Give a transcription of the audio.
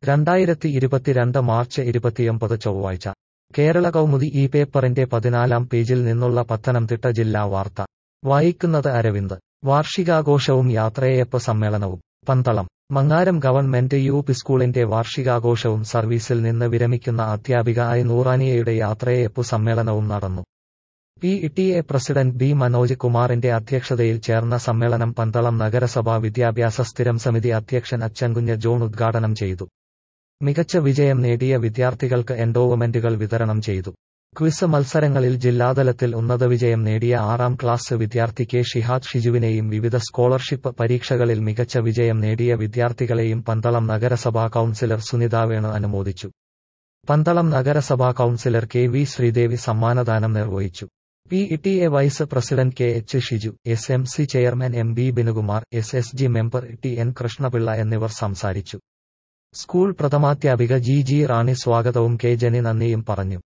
രണ്ടായിരത്തി ഇരുപത്തിരണ്ട് മാർച്ച് ഇരുപത്തിയൊമ്പത് ചൊവ്വാഴ്ച കേരള കൗമുദി ഈ പേപ്പറിന്റെ പതിനാലാം പേജിൽ നിന്നുള്ള പത്തനംതിട്ട ജില്ലാ വാർത്ത വായിക്കുന്നത് അരവിന്ദ് വാർഷികാഘോഷവും യാത്രയയപ്പ് സമ്മേളനവും Pandalam Mangaram government U P സ്കൂളിന്റെ വാർഷികാഘോഷവും സർവീസിൽ നിന്ന് വിരമിക്കുന്ന അധ്യാപിക ഐ നൂറാനിയയുടെ യാത്രയയപ്പു സമ്മേളനവും നടന്നു P T A president B Manoj കുമാറിന്റെ അധ്യക്ഷതയിൽ ചേർന്ന സമ്മേളനം പന്തളം നഗരസഭാ വിദ്യാഭ്യാസ സ്ഥിരം സമിതി അധ്യക്ഷൻ അച്ചൻകുഞ്ഞ് ജോൺ ഉദ്ഘാടനം ചെയ്തു മികച്ച വിജയം നേടിയ വിദ്യാർത്ഥികൾക്ക് എൻഡോവ്മെന്റുകൾ വിതരണം ചെയ്തു ക്വിസ് മത്സരങ്ങളിൽ ജില്ലാതലത്തിൽ ഉന്നത വിജയം നേടിയ ആറാം ക്ലാസ് വിദ്യാർത്ഥി കെ ഷിഹാദ് ഷിജുവിനെയും വിവിധ സ്കോളർഷിപ്പ് പരീക്ഷകളിൽ മികച്ച വിജയം നേടിയ വിദ്യാർത്ഥികളെയും പന്തളം നഗരസഭാ കൌൺസിലർ സുനിത വേണു അനുമോദിച്ചു പന്തളം നഗരസഭാ കൌൺസിലർ കെ വി ശ്രീദേവി സമ്മാനദാനം നിർവഹിച്ചു P T A vice president K H Shiju S M C chairman M B Binukumar S S G member T N Krishnapillai എന്നിവർ സംസാരിച്ചു സ്കൂൾ പ്രഥമാധ്യാപിക ജി ജി റാണി സ്വാഗതവും കെ ജനി നന്ദിയും പറഞ്ഞു